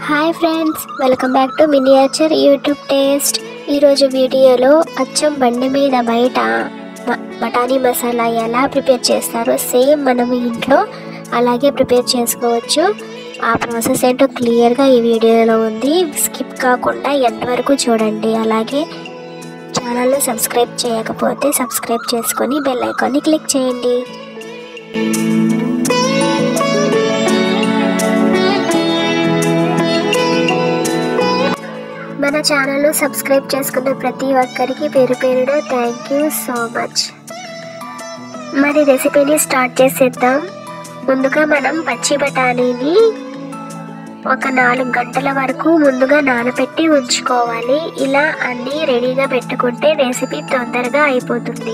hi friends welcome back to miniature YouTube taste ఈరోజు వీడియోలో అచ్చం బండి మీద బయట మ- బఠానీ మసాలా ఎలా ప్రిపేర్ చేస్తారో సేమ్ మనం ఇంట్లో అలాగే ప్రిపేర్ చేసుకోవచ్చు ఆ ప్రాసెస్ ఏంటో క్లియర్గా ఈ వీడియోలో ఉంది స్కిప్ కాకుండా ఎంతవరకు చూడండి అలాగే ఛానల్ని సబ్స్క్రైబ్ చేయకపోతే సబ్స్క్రైబ్ చేసుకొని బెల్ ఐకాన్ని క్లిక్ చేయండి మన ఛానల్ సబ్స్క్రైబ్ చేసుకున్న ప్రతి ఒక్కరికి పేరు పేరున థ్యాంక్ యూ సో మచ్ మరి రెసిపీని స్టార్ట్ చేసేద్దాం ముందుగా మనం పచ్చి బఠానీని ఒక నాలుగు గంటల వరకు ముందుగా నానబెట్టి ఉంచుకోవాలి ఇలా అన్నీ రెడీగా పెట్టుకుంటే రెసిపీ తొందరగా అయిపోతుంది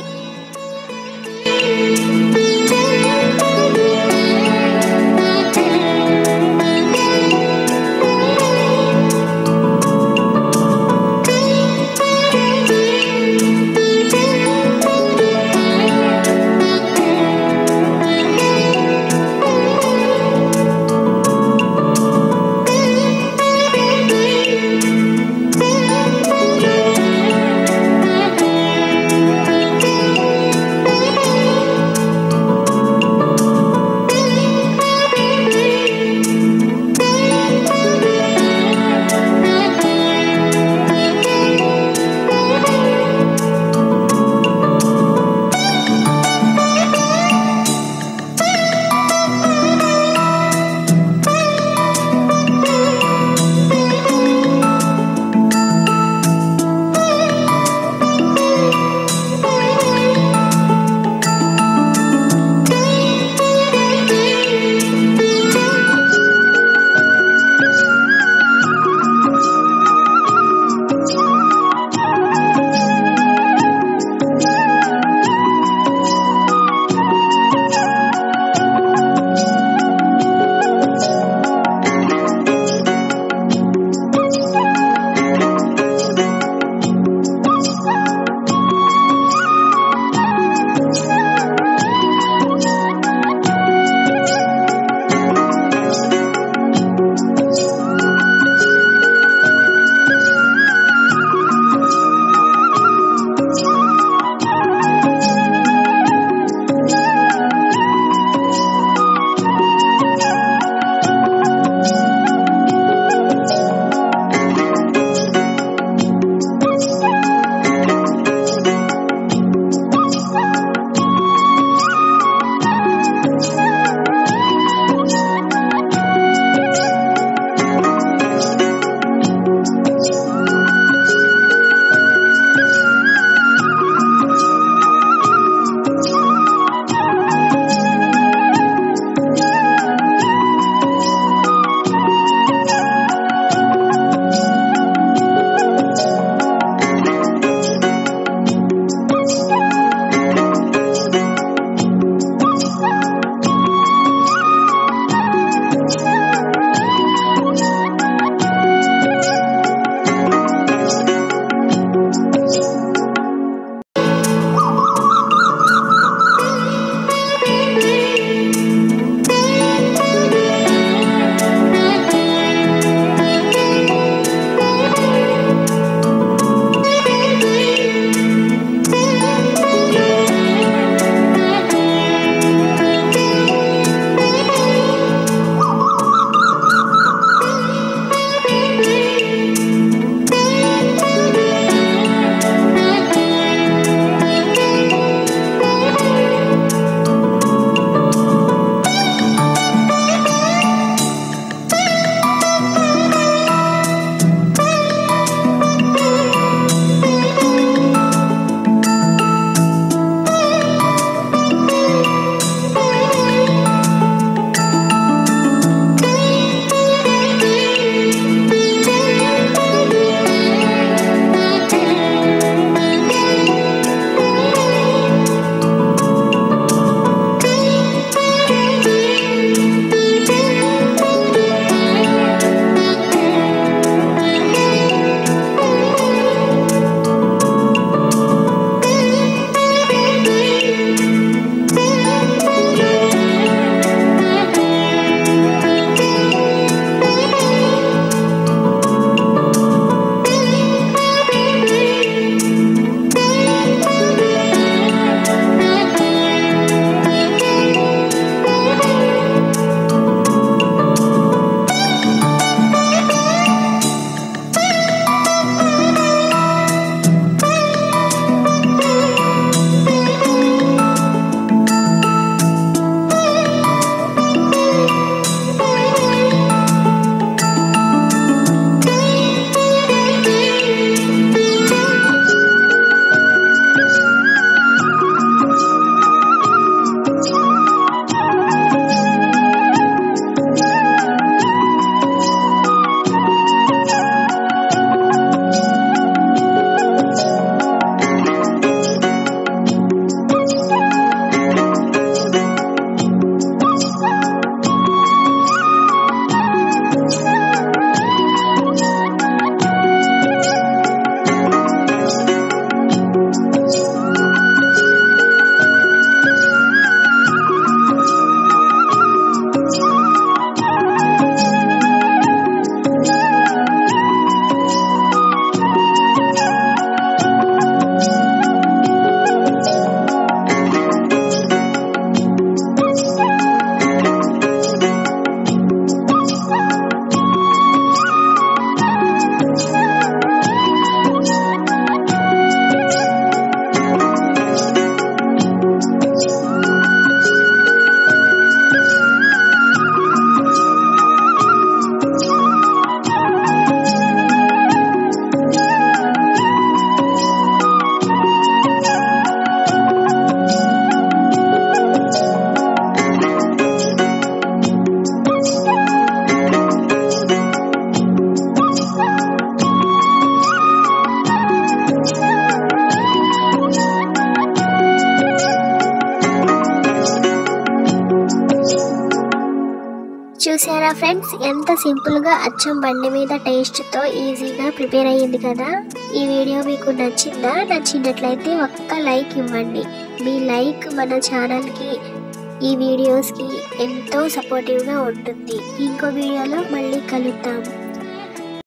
చూసారా ఫ్రెండ్స్ ఎంత సింపుల్గా అచ్చం బండి మీద టేస్ట్తో ఈజీగా ప్రిపేర్ అయ్యింది కదా ఈ వీడియో మీకు నచ్చిందా నచ్చినట్లయితే ఒక్క లైక్ ఇవ్వండి మీ లైక్ మన ఛానల్కి ఈ వీడియోస్కి ఎంతో సపోర్టివ్గా ఉంటుంది ఇంకో వీడియోలో మళ్ళీ కలుద్దాం